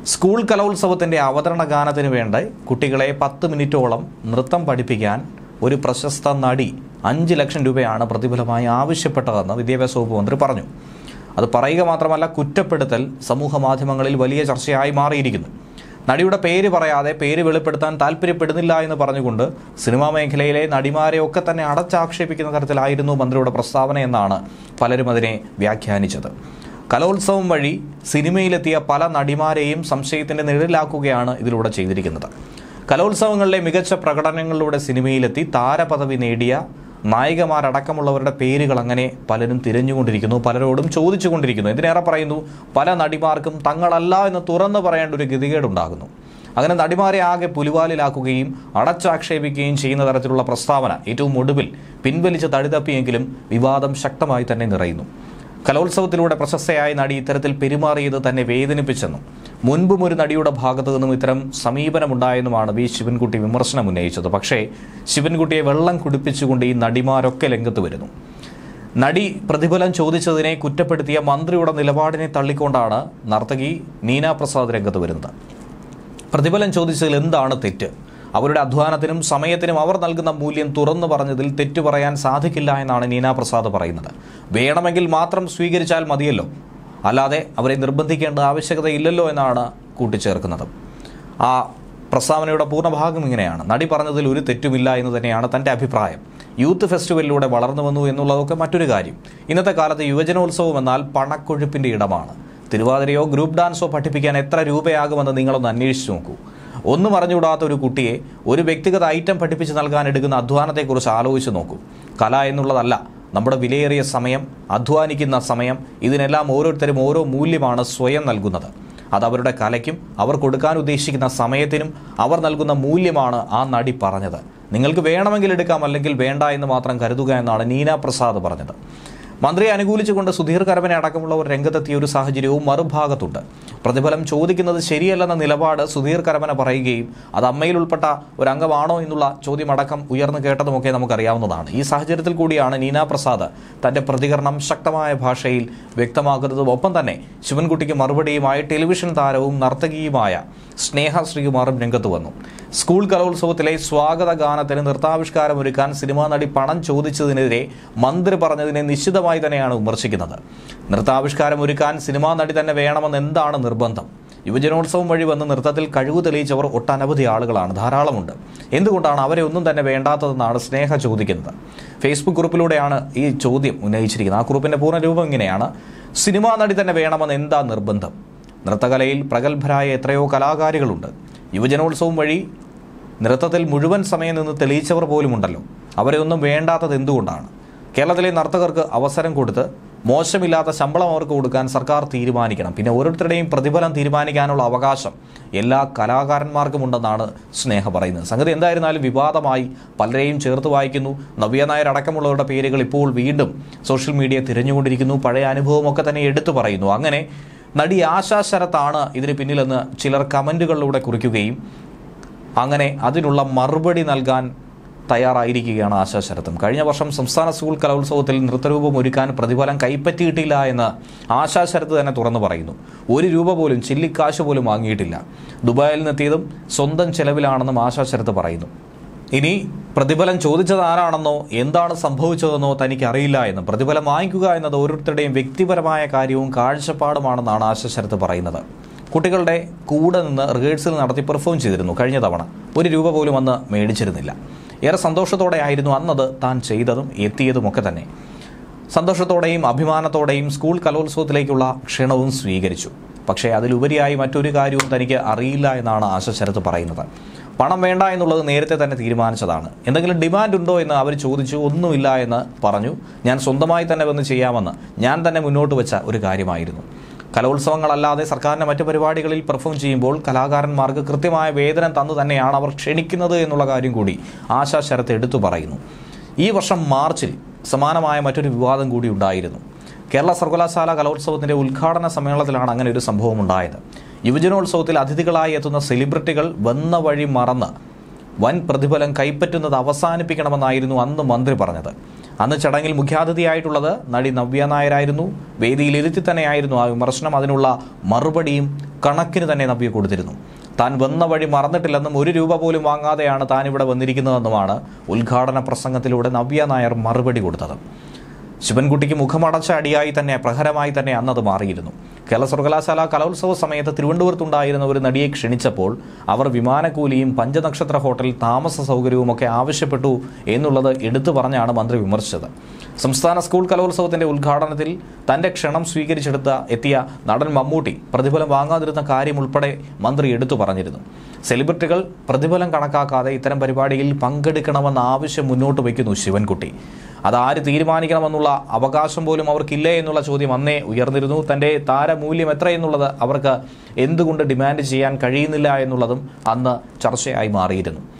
school കലോത്സവത്തിന്റെ അവതരണ ഗാനത്തിന് വേണ്ടി കുട്ടികളെ പത്ത് മിനിറ്റോളം നൃത്തം പഠിപ്പിക്കാൻ ഒരു പ്രശസ്ത നടി അഞ്ച് ലക്ഷം രൂപയാണ് പ്രതിഫലമായി ആവശ്യപ്പെട്ടതെന്ന് വിദ്യാഭ്യാസ വകുപ്പ് മന്ത്രി പറഞ്ഞു അത് പറയുക മാത്രമല്ല കുറ്റപ്പെടുത്തൽ സമൂഹ മാധ്യമങ്ങളിൽ വലിയ ചർച്ചയായി മാറിയിരിക്കുന്നു നടിയുടെ പേര് പറയാതെ പേര് വെളിപ്പെടുത്താൻ താല്പര്യപ്പെടുന്നില്ല എന്ന് പറഞ്ഞുകൊണ്ട് സിനിമാ മേഖലയിലെ നടിമാരെ ഒക്കെ തന്നെ അടച്ചാക്ഷേപിക്കുന്ന തരത്തിലായിരുന്നു മന്ത്രിയുടെ പ്രസ്താവന എന്നാണ് പലരും അതിനെ വ്യാഖ്യാനിച്ചത് കലോത്സവം വഴി സിനിമയിലെത്തിയ പല നടിമാരെയും സംശയത്തിന്റെ നിഴലിലാക്കുകയാണ് ഇതിലൂടെ ചെയ്തിരിക്കുന്നത് കലോത്സവങ്ങളിലെ മികച്ച പ്രകടനങ്ങളിലൂടെ സിനിമയിലെത്തി താരപദവി നേടിയ നായികമാരടക്കമുള്ളവരുടെ പേരുകൾ അങ്ങനെ പലരും തിരഞ്ഞുകൊണ്ടിരിക്കുന്നു പലരോടും ചോദിച്ചുകൊണ്ടിരിക്കുന്നു ഇതിനേറെ പറയുന്നു പല നടിമാർക്കും തങ്ങളല്ല എന്ന് തുറന്നു പറയേണ്ട ഒരു ഗതികേടുണ്ടാകുന്നു അങ്ങനെ നടിമാരെ ആകെ പുലിവാലിലാക്കുകയും അടച്ചാക്ഷേപിക്കുകയും ചെയ്യുന്ന തരത്തിലുള്ള പ്രസ്താവന ഏറ്റവും ഒടുവിൽ പിൻവലിച്ച് തടിതപ്പിയെങ്കിലും വിവാദം ശക്തമായി തന്നെ നിറയുന്നു കലോത്സവത്തിലൂടെ പ്രശസ്തയായ നടി ഇത്തരത്തിൽ പെരുമാറിയത് തന്നെ വേദനിപ്പിച്ചെന്നും മുൻപും ഒരു നടിയുടെ ഭാഗത്തു നിന്നും ഇത്തരം സമീപനമുണ്ടായെന്നുമാണ് വി ശിവൻകുട്ടി വിമർശനം ഉന്നയിച്ചത് പക്ഷേ ശിവൻകുട്ടിയെ വെള്ളം കുടിപ്പിച്ചുകൊണ്ട് ഈ നടിമാരൊക്കെ രംഗത്ത് വരുന്നു നടി പ്രതിഫലം ചോദിച്ചതിനെ കുറ്റപ്പെടുത്തിയ മന്ത്രിയുടെ നിലപാടിനെ തള്ളിക്കൊണ്ടാണ് നർത്തകി നീന പ്രസാദ് രംഗത്ത് വരുന്നത് പ്രതിഫലം ചോദിച്ചതിൽ എന്താണ് തെറ്റ് അവരുടെ അധ്വാനത്തിനും സമയത്തിനും അവർ നൽകുന്ന മൂല്യം തുറന്നു പറഞ്ഞതിൽ തെറ്റു പറയാൻ സാധിക്കില്ല എന്നാണ് നീന പ്രസാദ് പറയുന്നത് വേണമെങ്കിൽ മാത്രം സ്വീകരിച്ചാൽ മതിയല്ലോ അല്ലാതെ അവരെ നിർബന്ധിക്കേണ്ട ആവശ്യകതയില്ലല്ലോ എന്നാണ് കൂട്ടിച്ചേർക്കുന്നത് ആ പ്രസ്താവനയുടെ പൂർണ്ണഭാഗം ഇങ്ങനെയാണ് നടി പറഞ്ഞതിൽ ഒരു തെറ്റുമില്ല എന്ന് തന്നെയാണ് തൻ്റെ അഭിപ്രായം യൂത്ത് ഫെസ്റ്റിവലിലൂടെ വളർന്നു വന്നു എന്നുള്ളതൊക്കെ മറ്റൊരു കാര്യം ഇന്നത്തെ കാലത്ത് യുവജനോത്സവം എന്നാൽ പണക്കൊഴുപ്പിൻ്റെ ഇടമാണ് തിരുവാതിരയോ ഗ്രൂപ്പ് ഡാൻസോ പഠിപ്പിക്കാൻ എത്ര രൂപയാകുമെന്ന് നിങ്ങളൊന്ന് അന്വേഷിച്ച് നോക്കൂ ഒന്നും അറിഞ്ഞുകൂടാത്ത ഒരു കുട്ടിയെ ഒരു വ്യക്തിഗത ഐറ്റം പഠിപ്പിച്ച് നൽകാൻ എടുക്കുന്ന അധ്വാനത്തെക്കുറിച്ച് ആലോചിച്ച് നോക്കൂ കല എന്നുള്ളതല്ല നമ്മുടെ വിലയേറിയ സമയം അധ്വാനിക്കുന്ന സമയം ഇതിനെല്ലാം ഓരോരുത്തരും ഓരോ മൂല്യമാണ് സ്വയം നൽകുന്നത് അത് അവരുടെ കലയ്ക്കും അവർ കൊടുക്കാൻ ഉദ്ദേശിക്കുന്ന സമയത്തിനും അവർ നൽകുന്ന മൂല്യമാണ് ആ നടി പറഞ്ഞത് നിങ്ങൾക്ക് വേണമെങ്കിൽ എടുക്കാം അല്ലെങ്കിൽ വേണ്ട എന്ന് മാത്രം കരുതുക എന്നാണ് നീന പ്രസാദ് പറഞ്ഞത് മന്ത്രിയെ അനുകൂലിച്ചുകൊണ്ട് സുധീർ കരമനെ അടക്കമുള്ളവർ രംഗത്തെത്തിയ ഒരു സാഹചര്യവും മറുഭാഗത്തുണ്ട് പ്രതിഫലം ചോദിക്കുന്നത് ശരിയല്ലെന്ന നിലപാട് സുധീർ കരമന പറയുകയും അത് അമ്മയിൽ ഉൾപ്പെട്ട ഒരു അംഗമാണോ എന്നുള്ള ചോദ്യമടക്കം ഉയർന്നു കേട്ടതുമൊക്കെ നമുക്കറിയാവുന്നതാണ് ഈ സാഹചര്യത്തിൽ കൂടിയാണ് നീന പ്രസാദ് തന്റെ പ്രതികരണം ശക്തമായ ഭാഷയിൽ വ്യക്തമാക്കുന്നതും ഒപ്പം തന്നെ ശിവൻകുട്ടിക്ക് മറുപടിയുമായി ടെലിവിഷൻ താരവും നർത്തകിയുമായ സ്നേഹ ശ്രീകുമാറും രംഗത്ത് വന്നു സ്കൂൾ കലോത്സവത്തിലെ സ്വാഗത ഗാനത്തിന് നൃത്താവിഷ്കാരം ഒരുക്കാൻ സിനിമാ നടി പണം ചോദിച്ചതിനെതിരെ മന്ത്രി പറഞ്ഞതിനെ നിശ്ചിതമായി തന്നെയാണ് വിമർശിക്കുന്നത് നൃത്താവിഷ്കാരം ഒരുക്കാൻ സിനിമാ നടി തന്നെ വേണമെന്ന് എന്താണ് നിർബന്ധം യുവജനോത്സവം വഴി വന്ന് നൃത്തത്തിൽ കഴിവ് തെളിയിച്ചവർ ഒട്ടനവധി ആളുകളാണ് ധാരാളമുണ്ട് എന്തുകൊണ്ടാണ് അവരെ ഒന്നും തന്നെ വേണ്ടാത്തതെന്നാണ് സ്നേഹ ചോദിക്കുന്നത് ഫേസ്ബുക്ക് കുറിപ്പിലൂടെയാണ് ഈ ചോദ്യം ഉന്നയിച്ചിരിക്കുന്നത് ആ കുറിപ്പിന്റെ പൂർണ്ണ രൂപം ഇങ്ങനെയാണ് സിനിമാ നടി തന്നെ വേണമെന്ന് എന്താ നിർബന്ധം നൃത്തകലയിൽ പ്രഗത്ഭരായ എത്രയോ കലാകാരികളുണ്ട് യുവജനോത്സവം വഴി നൃത്തത്തിൽ മുഴുവൻ സമയം നിന്ന് തെളിയിച്ചവർ പോലുമുണ്ടല്ലോ അവരെ ഒന്നും വേണ്ടാത്തത് എന്തുകൊണ്ടാണ് കേരളത്തിലെ നർത്തകർക്ക് അവസരം കൊടുത്ത് മോശമില്ലാത്ത ശമ്പളം അവർക്ക് കൊടുക്കാൻ സർക്കാർ തീരുമാനിക്കണം പിന്നെ ഓരോരുത്തരുടെയും പ്രതിഫലം തീരുമാനിക്കാനുള്ള അവകാശം എല്ലാ കലാകാരന്മാർക്കും ഉണ്ടെന്നാണ് സ്നേഹ പറയുന്നത് സംഗതി എന്തായിരുന്നാലും വിവാദമായി പലരെയും ചേർത്ത് വായിക്കുന്നു നവ്യ നായർ അടക്കമുള്ളവരുടെ പേരുകൾ ഇപ്പോൾ വീണ്ടും സോഷ്യൽ മീഡിയ തിരഞ്ഞുകൊണ്ടിരിക്കുന്നു പഴയ അനുഭവമൊക്കെ തന്നെ എടുത്തു പറയുന്നു അങ്ങനെ നടി ആശാ ശരത്താണ് ഇതിന് പിന്നിലെന്ന് ചിലർ കമൻറ്റുകളിലൂടെ കുറിക്കുകയും അങ്ങനെ അതിനുള്ള മറുപടി നൽകാൻ തയ്യാറായിരിക്കുകയാണ് ആശാ ശരത്തും കഴിഞ്ഞ വർഷം സംസ്ഥാന സ്കൂൾ കലോത്സവത്തിൽ നൃത്തരൂപം ഒരുക്കാൻ പ്രതിഫലം കൈപ്പറ്റിയിട്ടില്ല എന്ന് ആശാ ശരത്ത് തന്നെ തുറന്നു പറയുന്നു ഒരു രൂപ പോലും ചില്ലിക്കാശ് പോലും വാങ്ങിയിട്ടില്ല ദുബായിൽ നിന്നെത്തിയതും സ്വന്തം ചെലവിലാണെന്നും ആശാ ശരത്ത് പറയുന്നു ഇനി പ്രതിഫലം ചോദിച്ചത് ആരാണെന്നോ എന്താണ് സംഭവിച്ചതെന്നോ തനിക്ക് അറിയില്ല എന്ന് പ്രതിഫലം വാങ്ങിക്കുക എന്നത് ഓരോരുത്തരുടെയും വ്യക്തിപരമായ കാര്യവും കാഴ്ചപ്പാടുമാണെന്നാണ് ആശാ ശരത്ത് പറയുന്നത് കുട്ടികളുടെ കൂടെ നിന്ന് റിഹേഴ്സൽ നടത്തി പെർഫോം ചെയ്തിരുന്നു കഴിഞ്ഞ തവണ ഒരു രൂപ പോലും അന്ന് മേടിച്ചിരുന്നില്ല ഏറെ സന്തോഷത്തോടെ ആയിരുന്നു അന്നത് താൻ ചെയ്തതും എത്തിയതുമൊക്കെ തന്നെ സന്തോഷത്തോടെയും അഭിമാനത്തോടെയും സ്കൂൾ കലോത്സവത്തിലേക്കുള്ള ക്ഷണവും സ്വീകരിച്ചു പക്ഷേ അതിലുപരിയായി മറ്റൊരു കാര്യവും തനിക്ക് അറിയില്ല എന്നാണ് ആശ ശരത്ത് പറയുന്നത് പണം വേണ്ട എന്നുള്ളത് നേരത്തെ തന്നെ തീരുമാനിച്ചതാണ് എന്തെങ്കിലും ഡിമാൻഡ് ഉണ്ടോ എന്ന് അവർ ചോദിച്ചു ഒന്നുമില്ല എന്ന് പറഞ്ഞു ഞാൻ സ്വന്തമായി തന്നെ വന്ന് ചെയ്യാമെന്ന് ഞാൻ തന്നെ മുന്നോട്ട് വെച്ച ഒരു കാര്യമായിരുന്നു കലോത്സവങ്ങളല്ലാതെ സർക്കാരിൻ്റെ മറ്റു പരിപാടികളിൽ പെർഫോം ചെയ്യുമ്പോൾ കലാകാരന്മാർക്ക് കൃത്യമായ വേതനം തന്നു തന്നെയാണ് അവർ ക്ഷണിക്കുന്നത് എന്നുള്ള കാര്യം കൂടി ആശാ ശരത്ത് എടുത്തു പറയുന്നു ഈ വർഷം മാർച്ചിൽ സമാനമായ മറ്റൊരു വിവാദം കൂടി ഉണ്ടായിരുന്നു കേരള സർവകലാശാല കലോത്സവത്തിന്റെ ഉദ്ഘാടന സമ്മേളനത്തിലാണ് അങ്ങനെ ഒരു സംഭവം ഉണ്ടായത് യുവജനോത്സവത്തിൽ അതിഥികളായി എത്തുന്ന സെലിബ്രിറ്റികൾ വന്ന വഴി മറന്ന് വൻ പ്രതിഫലം കൈപ്പറ്റുന്നത് അവസാനിപ്പിക്കണമെന്നായിരുന്നു അന്ന് മന്ത്രി പറഞ്ഞത് അന്ന് ചടങ്ങിൽ മുഖ്യാതിഥിയായിട്ടുള്ളത് നടി നവ്യ നായരായിരുന്നു വേദിയിൽ ഇരുത്തി തന്നെയായിരുന്നു ആ വിമർശനം അതിനുള്ള മറുപടിയും കണക്കിന് തന്നെ നവ്യ കൊടുത്തിരുന്നു താൻ വന്ന വഴി മറന്നിട്ടില്ലെന്നും ഒരു രൂപ പോലും വാങ്ങാതെയാണ് താൻ ഇവിടെ വന്നിരിക്കുന്നതെന്നുമാണ് ഉദ്ഘാടന പ്രസംഗത്തിലൂടെ നവ്യ നായർ മറുപടി കൊടുത്തത് ശിവൻകുട്ടിക്ക് മുഖമടച്ച അടിയായി തന്നെ പ്രഹരമായി തന്നെ അന്നത് മാറിയിരുന്നു കേരള സർവകലാശാല കലോത്സവ സമയത്ത് തിരുവനന്തപുരത്തുണ്ടായിരുന്ന ഒരു നടിയെ ക്ഷണിച്ചപ്പോൾ അവർ വിമാനക്കൂലിയും പഞ്ചനക്ഷത്ര ഹോട്ടൽ താമസ സൗകര്യവും ഒക്കെ ആവശ്യപ്പെട്ടു എന്നുള്ളത് എടുത്തു പറഞ്ഞാണ് മന്ത്രി വിമർശിച്ചത് സംസ്ഥാന സ്കൂൾ കലോത്സവത്തിന്റെ ഉദ്ഘാടനത്തിൽ തന്റെ ക്ഷണം സ്വീകരിച്ചെടുത്ത എത്തിയ നടൻ മമ്മൂട്ടി പ്രതിഫലം വാങ്ങാതിരുന്ന കാര്യം ഉൾപ്പെടെ മന്ത്രി എടുത്തു പറഞ്ഞിരുന്നു സെലിബ്രിറ്റികൾ പ്രതിഫലം കണക്കാക്കാതെ ഇത്തരം പരിപാടിയിൽ പങ്കെടുക്കണമെന്ന ആവശ്യം മുന്നോട്ട് വയ്ക്കുന്നു ശിവൻകുട്ടി അതാര് തീരുമാനിക്കണമെന്നുള്ള അവകാശം പോലും അവർക്കില്ലേ എന്നുള്ള ചോദ്യം അന്നേ ഉയർന്നിരുന്നു തന്റെ താരമൂല്യം എത്ര എന്നുള്ളത് അവർക്ക് എന്തുകൊണ്ട് ഡിമാൻഡ് ചെയ്യാൻ കഴിയുന്നില്ല എന്നുള്ളതും അന്ന് ചർച്ചയായി മാറിയിരുന്നു